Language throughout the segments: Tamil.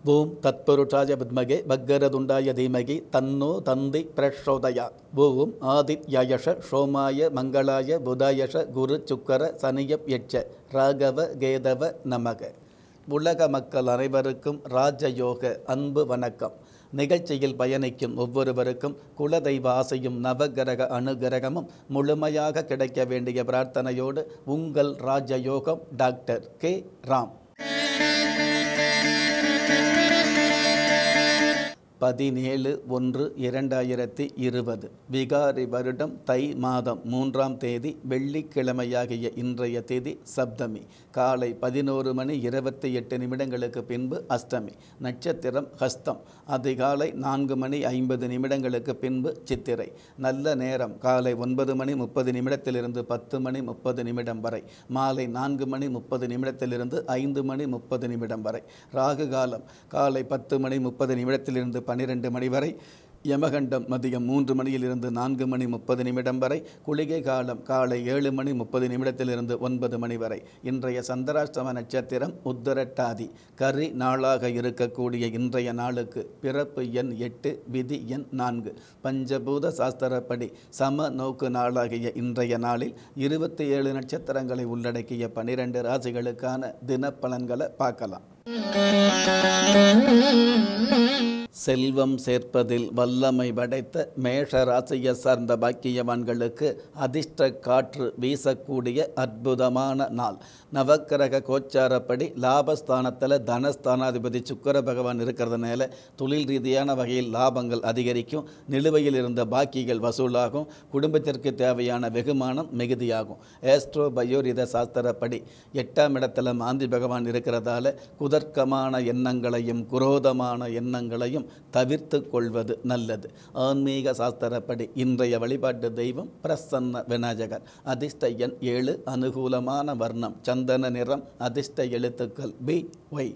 ஓம் தத்புருஷாய வித்மகே பக்கரதுண்டாய தீமகி தன்னோ தந்தி பிரச்சோதயா ஓம் ஆதித்யயஷ சோமாய மங்களாய புதாயஷ குரு சுக்கர சனியப் யட்ச ராகவ கேதவ நமக உலக மக்கள் அனைவருக்கும் ராஜயோக அன்பு வணக்கம் நிகழ்ச்சியில் பயணிக்கும் ஒவ்வொருவருக்கும் குலதெய்வ ஆசையும் நவகிரக அனுகிரகமும் முழுமையாக கிடைக்க வேண்டிய பிரார்த்தனையோடு உங்கள் ராஜயோகம் டாக்டர் கே ராம் பதினேழு ஒன்று இரண்டாயிரத்தி இருபது விகாரி வருடம் தை மாதம் மூன்றாம் தேதி வெள்ளிக்கிழமையாகிய இன்றைய தேதி சப்தமி காலை பதினோரு மணி இருபத்தி எட்டு நிமிடங்களுக்கு பின்பு அஷ்டமி நட்சத்திரம் ஹஸ்தம் அதிகாலை நான்கு மணி ஐம்பது நிமிடங்களுக்கு பின்பு சித்திரை நல்ல நேரம் காலை ஒன்பது மணி முப்பது நிமிடத்திலிருந்து பத்து மணி முப்பது நிமிடம் வரை மாலை நான்கு மணி முப்பது நிமிடத்திலிருந்து ஐந்து மணி முப்பது நிமிடம் வரை ராகு காலம் காலை பத்து மணி முப்பது நிமிடத்திலிருந்து பன்னிரெண்டு மணி வரை யமகண்டம் மதியம் மூன்று மணியிலிருந்து நான்கு மணி முப்பது நிமிடம் வரை குளிகை காலம் காலை ஏழு மணி முப்பது நிமிடத்திலிருந்து ஒன்பது மணி வரை இன்றைய சந்திராஷ்டம நட்சத்திரம் உத்தரட்டாதி கரி நாளாக இருக்கக்கூடிய இன்றைய நாளுக்கு பிறப்பு எண் எட்டு விதி எண் நான்கு பஞ்சபூத சாஸ்திரப்படி சம நோக்கு நாளாகிய இன்றைய நாளில் இருபத்தி ஏழு நட்சத்திரங்களை உள்ளடக்கிய பனிரெண்டு ராசிகளுக்கான தினப்பலன்களை பார்க்கலாம் செல்வம் சேர்ப்பதில் வல்லமை படைத்த மேஷ ராசியை சார்ந்த பாக்கியவான்களுக்கு அதிர்ஷ்ட காற்று வீசக்கூடிய அற்புதமான நாள் நவக்கிரக கோச்சாரப்படி லாபஸ்தானத்தில் தனஸ்தானாதிபதி சுக்கர பகவான் இருக்கிறதுனால தொழில் ரீதியான வகையில் லாபங்கள் அதிகரிக்கும் நிலுவையில் இருந்த பாக்கிகள் வசூலாகும் குடும்பத்திற்கு தேவையான வெகுமானம் மிகுதியாகும் ஏஸ்ட்ரோ பயோரித சாஸ்திரப்படி எட்டாம் இடத்துல மாந்தி பகவான் இருக்கிறதால குதர்க்கமான எண்ணங்களையும் குரோதமான எண்ணங்களையும் தவிர்த்து கொள்வது நல்லது ஆன்மீக சாஸ்திரப்படி இன்றைய வழிபாட்டு தெய்வம் பிரசன்ன விநாயகர் அதிர்ஷ்ட எண் ஏழு அனுகூலமான வர்ணம் சந்தன நிறம் அதிர்ஷ்ட எழுத்துக்கள் பி ஒய்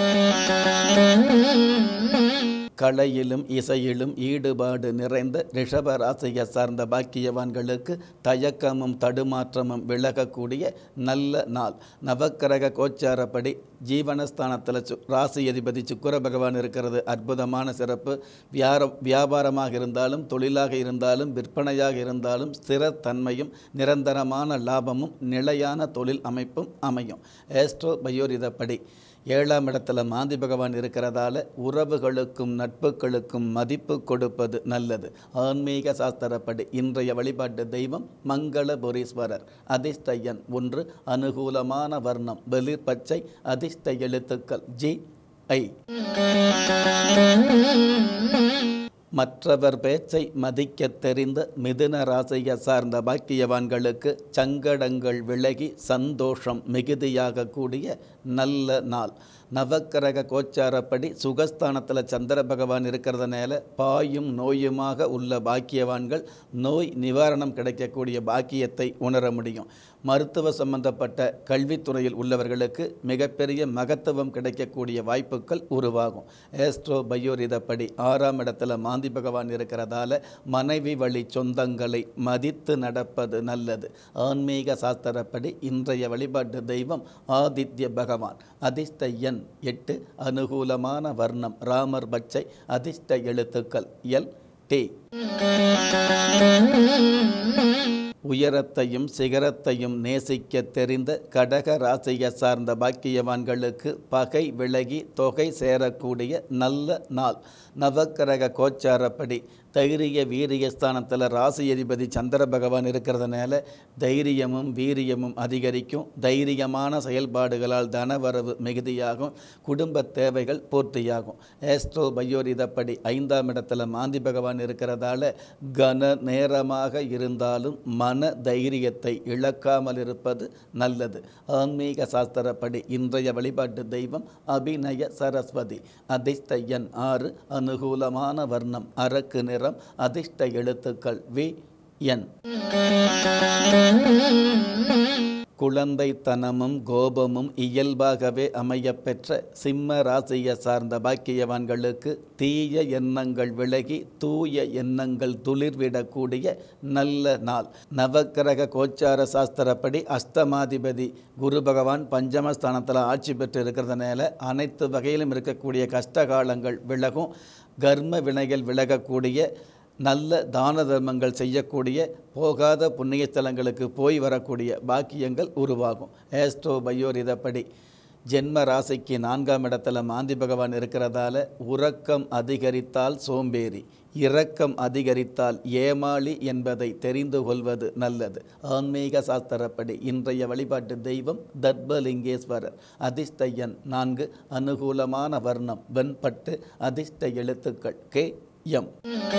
கலையிலும் இசையிலும் ஈடுபாடு நிறைந்த ரிஷப ராசியை சார்ந்த பாக்கியவான்களுக்கு தயக்கமும் தடுமாற்றமும் விலகக்கூடிய நல்ல நாள் நவக்கிரக கோச்சாரப்படி ஜீவனஸ்தானத்தில் சு ராசி அதிபதி சுக்கர பகவான் இருக்கிறது அற்புதமான சிறப்பு வியார வியாபாரமாக இருந்தாலும் தொழிலாக இருந்தாலும் விற்பனையாக இருந்தாலும் ஸ்திரத்தன்மையும் நிரந்தரமான லாபமும் நிலையான தொழில் அமைப்பும் அமையும் ஏஸ்ட்ரோ பயோரிதப்படி ஏழாம் இடத்துல மாந்தி பகவான் இருக்கிறதால உறவுகளுக்கும் நட்புகளுக்கும் மதிப்பு கொடுப்பது நல்லது ஆன்மீக சாஸ்திரப்படி இன்றைய வழிபாட்டு தெய்வம் மங்களபுரீஸ்வரர் அதிர்ஷ்ட எண் ஒன்று அனுகூலமான வர்ணம் வெளிர் பச்சை அதிர்ஷ்ட எழுத்துக்கள் ஜி ஐ மற்றவர் பேச்சை மதிக்க தெரிந்த மிதுன ராசியை சார்ந்த பாக்கியவான்களுக்கு சங்கடங்கள் விலகி சந்தோஷம் மிகுதியாக கூடிய நல்ல நாள் நவக்கிரக கோச்சாரப்படி சுகஸ்தானத்தில் சந்திர பகவான் இருக்கிறதுனால பாயும் நோயுமாக உள்ள பாக்கியவான்கள் நோய் நிவாரணம் கிடைக்கக்கூடிய பாக்கியத்தை உணர முடியும் மருத்துவ சம்பந்தப்பட்ட கல்வித்துறையில் உள்ளவர்களுக்கு மிகப்பெரிய மகத்துவம் கிடைக்கக்கூடிய வாய்ப்புகள் உருவாகும் ஏஸ்ட்ரோ பயோரிதப்படி ஆறாம் இடத்துல மாந்தி பகவான் இருக்கிறதால மனைவி வழி சொந்தங்களை மதித்து நடப்பது நல்லது ஆன்மீக சாஸ்திரப்படி இன்றைய வழிபாட்டு தெய்வம் ஆதித்ய பகவான் அதிர்ஷ்ட எண் எட்டு அனுகூலமான வர்ணம் ராமர் பச்சை அதிர்ஷ்ட எழுத்துக்கள் எல் டி உயரத்தையும் சிகரத்தையும் நேசிக்க தெரிந்த கடக ராசியை சார்ந்த பாக்கியவான்களுக்கு பகை விலகி தொகை சேரக்கூடிய நல்ல நாள் நவக்கிரக கோச்சாரப்படி தைரிய வீரியஸ்தானத்தில் ராசி அதிபதி சந்திர பகவான் இருக்கிறதுனால தைரியமும் வீரியமும் அதிகரிக்கும் தைரியமான செயல்பாடுகளால் தனவரவு மிகுதியாகும் குடும்ப தேவைகள் பூர்த்தியாகும் ஏஸ்ட்ரோ பயோரிதப்படி ஐந்தாம் இடத்துல மாந்தி பகவான் இருக்கிறதால கன நேரமாக இருந்தாலும் மன தைரியத்தை இழக்காமல் இருப்பது நல்லது ஆன்மீக சாஸ்திரப்படி இன்றைய வழிபாட்டு தெய்வம் அபிநய சரஸ்வதி அதிர்ஷ்ட எண் ஆறு அனுகூலமான வர்ணம் அரக்கு நிறம் அதிர்ஷ்ட எழுத்துக்கள் வி என் குழந்தைத்தனமும் கோபமும் இயல்பாகவே அமையப்பெற்ற சிம்ம ராசியை சார்ந்த பாக்கியவான்களுக்கு தீய எண்ணங்கள் விலகி தூய எண்ணங்கள் துளிர்விடக்கூடிய நல்ல நாள் நவக்கிரக கோச்சார சாஸ்திரப்படி அஷ்டமாதிபதி குரு பகவான் பஞ்சமஸ்தானத்தில் ஆட்சி பெற்று இருக்கிறதுனால அனைத்து வகையிலும் இருக்கக்கூடிய கஷ்டகாலங்கள் விலகும் கர்ம வினைகள் விலகக்கூடிய நல்ல தான தர்மங்கள் செய்யக்கூடிய போகாத புண்ணிய ஸ்தலங்களுக்கு போய் வரக்கூடிய பாக்கியங்கள் உருவாகும் ஏஸ்ட்ரோ பயோரிதப்படி ஜென்ம ராசிக்கு நான்காம் இடத்துல மாந்தி பகவான் இருக்கிறதால உறக்கம் அதிகரித்தால் சோம்பேறி இரக்கம் அதிகரித்தால் ஏமாளி என்பதை தெரிந்து கொள்வது நல்லது ஆன்மீக சாஸ்திரப்படி இன்றைய வழிபாட்டு தெய்வம் தர்பலிங்கேஸ்வரர் அதிர்ஷ்ட எண் நான்கு அனுகூலமான வர்ணம் வெண்பட்டு அதிர்ஷ்ட எழுத்துக்கள் கே எம்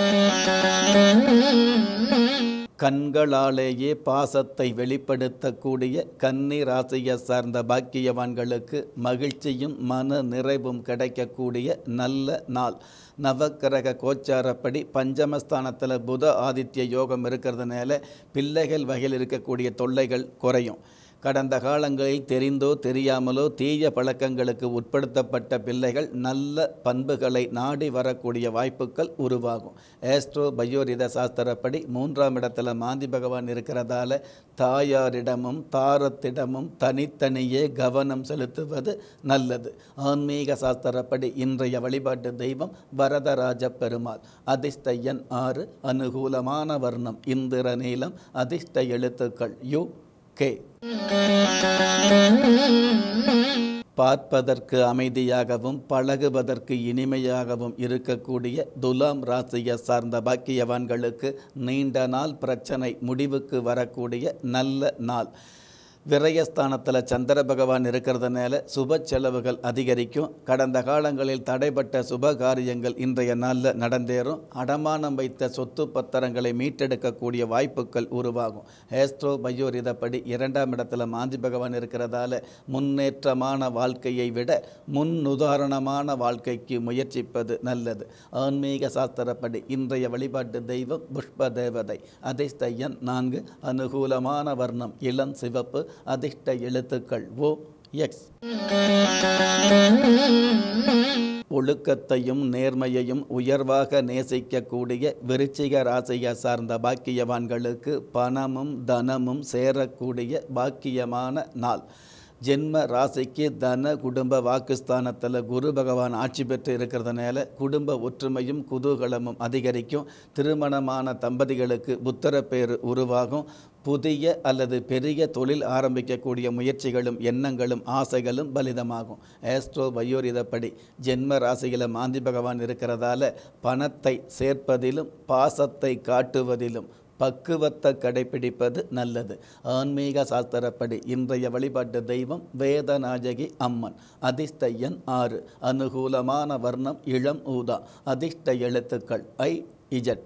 கண்களாலேயே பாசத்தை வெளிப்படுத்தக்கூடிய கன்னி ராசியை சார்ந்த பாக்கியவான்களுக்கு மகிழ்ச்சியும் மன நிறைவும் கிடைக்கக்கூடிய நல்ல நாள் நவக்கிரக கோச்சாரப்படி பஞ்சமஸ்தானத்தில் புத ஆதித்ய யோகம் இருக்கிறதுனால பிள்ளைகள் வகையில் இருக்கக்கூடிய தொல்லைகள் குறையும் கடந்த காலங்களில் தெரிந்தோ தெரியாமலோ தீய பழக்கங்களுக்கு உட்படுத்தப்பட்ட பிள்ளைகள் நல்ல பண்புகளை நாடி வரக்கூடிய வாய்ப்புகள் உருவாகும் ஏஸ்ட்ரோ பயோரித சாஸ்திரப்படி மூன்றாம் இடத்துல மாந்தி பகவான் இருக்கிறதால தாயாரிடமும் தாரத்திடமும் தனித்தனியே கவனம் செலுத்துவது நல்லது ஆன்மீக சாஸ்திரப்படி இன்றைய வழிபாட்டு தெய்வம் வரதராஜ பெருமாள் அதிர்ஷ்ட எண் ஆறு அனுகூலமான வர்ணம் இந்திர நீளம் அதிர்ஷ்ட எழுத்துக்கள் யு கே பார்ப்பதற்கு அமைதியாகவும் பழகுவதற்கு இனிமையாகவும் இருக்கக்கூடிய துலாம் ராசியை சார்ந்த பாக்கியவான்களுக்கு நீண்ட நாள் பிரச்சனை முடிவுக்கு வரக்கூடிய நல்ல நாள் விரயஸ்தானத்தில் சந்திர பகவான் இருக்கிறதுனால சுப செலவுகள் அதிகரிக்கும் கடந்த காலங்களில் தடைப்பட்ட சுப காரியங்கள் இன்றைய நாளில் நடந்தேறும் அடமானம் வைத்த சொத்து பத்திரங்களை மீட்டெடுக்கக்கூடிய வாய்ப்புகள் உருவாகும் ஏஸ்ட்ரோ பயோரிதப்படி இரண்டாம் இடத்துல மாந்தி பகவான் இருக்கிறதால முன்னேற்றமான வாழ்க்கையை விட முன்னுதாரணமான வாழ்க்கைக்கு முயற்சிப்பது நல்லது ஆன்மீக சாஸ்திரப்படி இன்றைய வழிபாட்டு தெய்வம் புஷ்ப தேவதை அதிர்ஷ்ட எண் நான்கு அனுகூலமான வர்ணம் இளம் சிவப்பு அதிர்ஷ்ட எழுத்துக்கள் ஓ எக்ஸ் ஒழுக்கத்தையும் நேர்மையையும் உயர்வாக நேசிக்கக்கூடிய விருச்சிக ராசியை சார்ந்த பாக்கியவான்களுக்கு பணமும் தனமும் சேரக்கூடிய பாக்கியமான நாள் ஜென்ம ராசிக்கு தன குடும்ப வாக்குஸ்தானத்தில் குரு பகவான் ஆட்சி பெற்று இருக்கிறதுனால குடும்ப ஒற்றுமையும் குதூகலமும் அதிகரிக்கும் திருமணமான தம்பதிகளுக்கு புத்திரப்பேறு உருவாகும் புதிய அல்லது பெரிய தொழில் ஆரம்பிக்கக்கூடிய முயற்சிகளும் எண்ணங்களும் ஆசைகளும் பலிதமாகும் ஏஸ்ட்ரோ வயோரிதப்படி ஜென்ம ராசியில் மாந்தி பகவான் இருக்கிறதால பணத்தை சேர்ப்பதிலும் பாசத்தை காட்டுவதிலும் பக்குவத்தை கடைபிடிப்பது நல்லது ஆன்மீக சாஸ்திரப்படி இன்றைய வழிபாட்டு தெய்வம் வேதநாயகி அம்மன் அதிர்ஷ்ட எண் ஆறு அனுகூலமான வர்ணம் இளம் ஊதா அதிர்ஷ்ட எழுத்துக்கள் ஐ இஜட்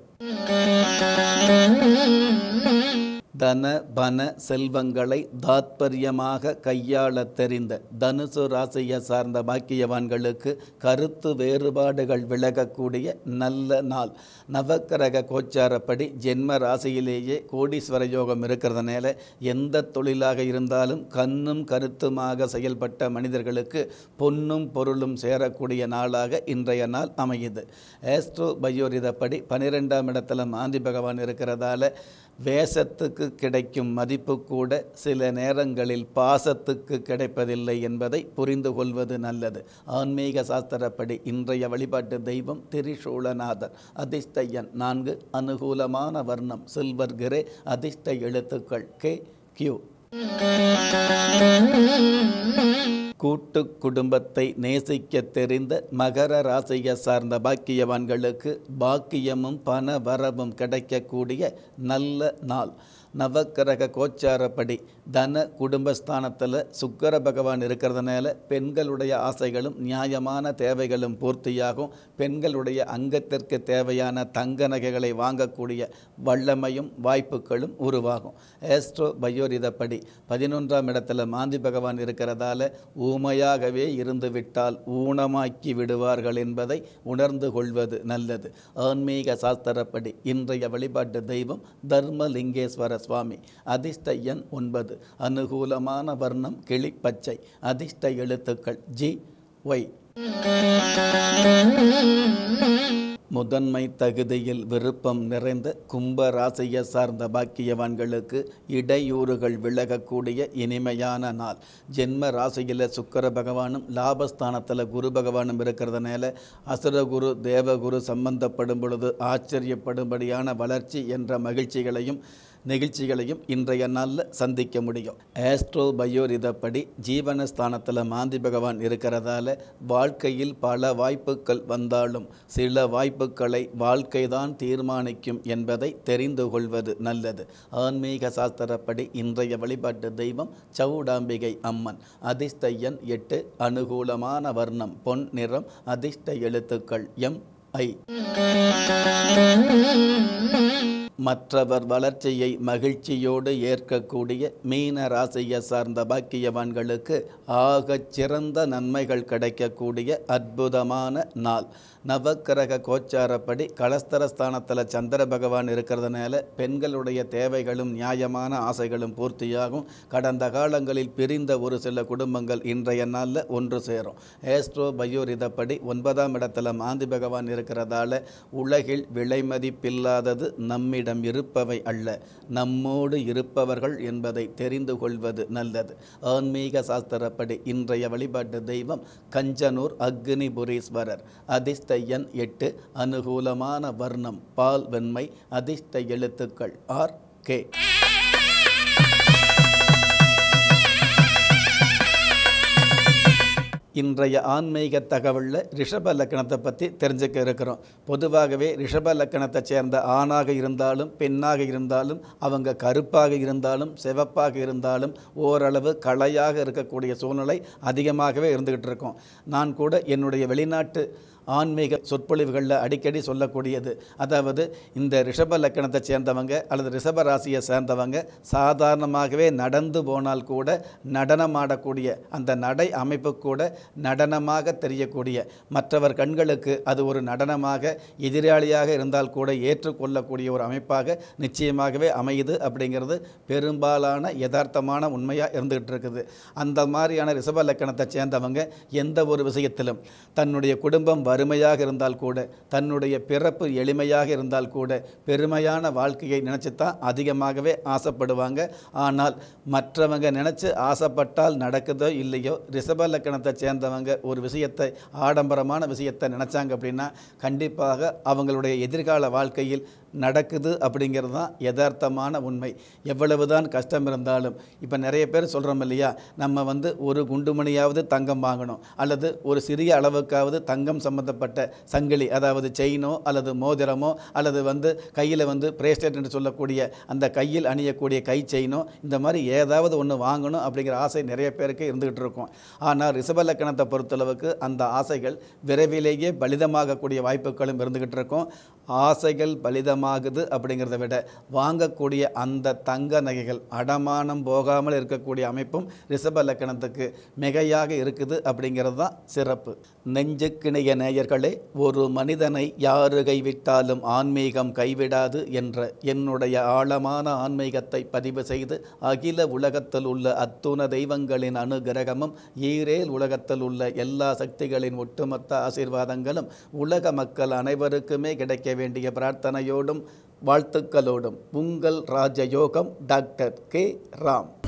தன பன செல்வங்களை தாத்பரியமாக கையாள தெரிந்த தனுசு ராசியை சார்ந்த பாக்கியவான்களுக்கு கருத்து வேறுபாடுகள் விலகக்கூடிய நல்ல நாள் நவக்கிரக கோச்சாரப்படி ஜென்ம ராசியிலேயே கோடீஸ்வர யோகம் இருக்கிறதுனால எந்த தொழிலாக இருந்தாலும் கண்ணும் கருத்துமாக செயல்பட்ட மனிதர்களுக்கு பொன்னும் பொருளும் சேரக்கூடிய நாளாக இன்றைய நாள் அமையுது ஏஸ்ட்ரோ பயோரிதப்படி பனிரெண்டாம் இடத்துல மாந்தி பகவான் இருக்கிறதால வேஷத்துக்கு கிடைக்கும் மதிப்பு கூட சில நேரங்களில் பாசத்துக்கு கிடைப்பதில்லை என்பதை புரிந்து கொள்வது நல்லது ஆன்மீக சாஸ்திரப்படி இன்றைய வழிபாட்டு தெய்வம் திரிசூலநாதர் அதிர்ஷ்ட எண் நான்கு அனுகூலமான வர்ணம் சில்வர் கிரே அதிர்ஷ்ட எழுத்துக்கள் கே கியூ கூட்டு குடும்பத்தை நேசிக்க தெரிந்த மகர ராசியை சார்ந்த பாக்கியவான்களுக்கு பாக்கியமும் பண வரவும் கிடைக்கக்கூடிய நல்ல நாள் நவக்கிரக கோச்சாரப்படி தன குடும்பஸ்தானத்தில் சுக்கர பகவான் இருக்கிறதுனால பெண்களுடைய ஆசைகளும் நியாயமான தேவைகளும் பூர்த்தியாகும் பெண்களுடைய அங்கத்திற்கு தேவையான தங்க நகைகளை வாங்கக்கூடிய வல்லமையும் வாய்ப்புகளும் உருவாகும் ஏஸ்ட்ரோ பயோரிதப்படி பதினொன்றாம் இடத்துல மாந்தி பகவான் இருக்கிறதால ஊமையாகவே இருந்துவிட்டால் ஊனமாக்கி விடுவார்கள் என்பதை உணர்ந்து கொள்வது நல்லது ஆன்மீக சாஸ்திரப்படி இன்றைய வழிபாட்டு தெய்வம் தர்மலிங்கேஸ்வர சுவாமி அதிர்ஷ்ட எண் ஒன்பது அனுகூலமான வர்ணம் கிளிப்பச்சை அதிர்ஷ்ட எழுத்துக்கள் ஜி ஒய் முதன்மை தகுதியில் விருப்பம் நிறைந்த கும்ப ராசியை சார்ந்த பாக்கியவான்களுக்கு இடையூறுகள் விலகக்கூடிய இனிமையான நாள் ஜென்ம ராசியில் சுக்கர பகவானும் லாபஸ்தானத்தில் குரு பகவானும் இருக்கிறதுனால அசுரகுரு தேவகுரு சம்பந்தப்படும் பொழுது ஆச்சரியப்படும்படியான வளர்ச்சி என்ற மகிழ்ச்சிகளையும் நிகழ்ச்சிகளையும் இன்றைய நாளில் சந்திக்க முடியும் ஆஸ்ட்ரோ பயோரிதப்படி ஜீவனஸ்தானத்தில் மாந்தி பகவான் இருக்கிறதால வாழ்க்கையில் பல வாய்ப்புகள் வந்தாலும் சில வாய்ப்புகளை வாழ்க்கைதான் தீர்மானிக்கும் என்பதை தெரிந்து கொள்வது நல்லது ஆன்மீக சாஸ்திரப்படி இன்றைய வழிபாட்டு தெய்வம் சவுடாம்பிகை அம்மன் அதிர்ஷ்ட எண் எட்டு அனுகூலமான வர்ணம் பொன் நிறம் அதிர்ஷ்ட எழுத்துக்கள் எம் ஐ மற்றவர் வளர்ச்சியை மகிழ்ச்சியோடு ஏற்கக்கூடிய மீன ராசியை சார்ந்த பாக்கியவான்களுக்கு ஆகச் சிறந்த நன்மைகள் கிடைக்கக்கூடிய அற்புதமான நாள் நவக்கிரக கோச்சாரப்படி கலஸ்தரஸ்தானத்தில் சந்திர பகவான் இருக்கிறதுனால பெண்களுடைய தேவைகளும் நியாயமான ஆசைகளும் பூர்த்தியாகும் கடந்த காலங்களில் பிரிந்த ஒரு சில குடும்பங்கள் இன்றைய நாளில் ஒன்று சேரும் ஏஸ்ட்ரோ பயோரிதப்படி ஒன்பதாம் இடத்துல மாந்தி பகவான் இருக்கிறதால உலகில் விலைமதிப்பில்லாதது நம்மிடம் இருப்பவை அல்ல நம்மோடு இருப்பவர்கள் என்பதை தெரிந்து கொள்வது நல்லது ஆன்மீக சாஸ்திரப்படி இன்றைய வழிபாட்டு தெய்வம் கஞ்சனூர் அக்னிபுரீஸ்வரர் அதிர்ஷ்ட எண் எட்டு அனுகூலமான வர்ணம் பால் வெண்மை அதிர்ஷ்ட எழுத்துக்கள் ஆர் கே இன்றைய ஆன்மீக தகவலில் ரிஷப லக்கணத்தை பற்றி தெரிஞ்சுக்க இருக்கிறோம் பொதுவாகவே ரிஷப லக்கணத்தை சேர்ந்த ஆணாக இருந்தாலும் பெண்ணாக இருந்தாலும் அவங்க கருப்பாக இருந்தாலும் சிவப்பாக இருந்தாலும் ஓரளவு களையாக இருக்கக்கூடிய சூழ்நிலை அதிகமாகவே இருந்துக்கிட்டு இருக்கும் நான் கூட என்னுடைய வெளிநாட்டு ஆன்மீக சொற்பொழிவுகளில் அடிக்கடி சொல்லக்கூடியது அதாவது இந்த ரிஷப லக்கணத்தை சேர்ந்தவங்க அல்லது ரிஷப ராசியை சேர்ந்தவங்க சாதாரணமாகவே நடந்து போனால் கூட நடனமாடக்கூடிய அந்த நடை அமைப்பு கூட நடனமாக தெரியக்கூடிய மற்றவர் கண்களுக்கு அது ஒரு நடனமாக எதிராளியாக இருந்தால் கூட ஏற்றுக்கொள்ளக்கூடிய ஒரு அமைப்பாக நிச்சயமாகவே அமையுது அப்படிங்கிறது பெரும்பாலான யதார்த்தமான உண்மையாக இருந்துகிட்டு இருக்குது அந்த மாதிரியான ரிஷப லக்கணத்தை சேர்ந்தவங்க எந்த ஒரு விஷயத்திலும் தன்னுடைய குடும்பம் வறுமையாக இருந்தால் கூட தன்னுடைய பிறப்பு எளிமையாக இருந்தால் கூட பெருமையான வாழ்க்கையை நினச்சி தான் அதிகமாகவே ஆசைப்படுவாங்க ஆனால் மற்றவங்க நினச்சி ஆசைப்பட்டால் நடக்குதோ இல்லையோ ரிஷப லக்கணத்தை சேர்ந்தவங்க ஒரு விஷயத்தை ஆடம்பரமான விஷயத்தை நினச்சாங்க அப்படின்னா கண்டிப்பாக அவங்களுடைய எதிர்கால வாழ்க்கையில் நடக்குது அப்படிங்கிறது தான் யதார்த்தமான உண்மை எவ்வளவுதான் கஷ்டம் இருந்தாலும் இப்போ நிறைய பேர் சொல்கிறோம் இல்லையா நம்ம வந்து ஒரு குண்டுமணியாவது தங்கம் வாங்கணும் அல்லது ஒரு சிறிய அளவுக்காவது தங்கம் சம்பந்தப்பட்ட சங்கிலி அதாவது செயினோ அல்லது மோதிரமோ அல்லது வந்து கையில் வந்து பிரேஸ்லெட் என்று சொல்லக்கூடிய அந்த கையில் அணியக்கூடிய கை செயினோ இந்த மாதிரி ஏதாவது ஒன்று வாங்கணும் அப்படிங்கிற ஆசை நிறைய பேருக்கு இருந்துகிட்டு இருக்கும் ஆனால் ரிஷபலக்கணத்தை பொறுத்தளவுக்கு அந்த ஆசைகள் விரைவிலேயே பலிதமாகக்கூடிய வாய்ப்புகளும் இருந்துகிட்டு இருக்கும் ஆசைகள் பலிதமாகுது அப்படிங்கிறத விட வாங்கக்கூடிய அந்த தங்க நகைகள் அடமானம் போகாமல் இருக்கக்கூடிய அமைப்பும் ரிஷப லக்கணத்துக்கு மிகையாக இருக்குது அப்படிங்கிறது தான் சிறப்பு நெஞ்சுக்கிணைய நேயர்களே ஒரு மனிதனை யாரு கைவிட்டாலும் ஆன்மீகம் கைவிடாது என்ற என்னுடைய ஆழமான ஆன்மீகத்தை பதிவு செய்து அகில உலகத்தில் உள்ள அத்துண தெய்வங்களின் அனுகிரகமும் ஈரேல் உலகத்தில் உள்ள எல்லா சக்திகளின் ஒட்டுமொத்த ஆசீர்வாதங்களும் உலக மக்கள் அனைவருக்குமே கிடைக்க வேண்டிய பிரார்த்தனையோடும் வாழ்த்துக்களோடும் உங்கள் ராஜயோகம் டாக்டர் கே ராம்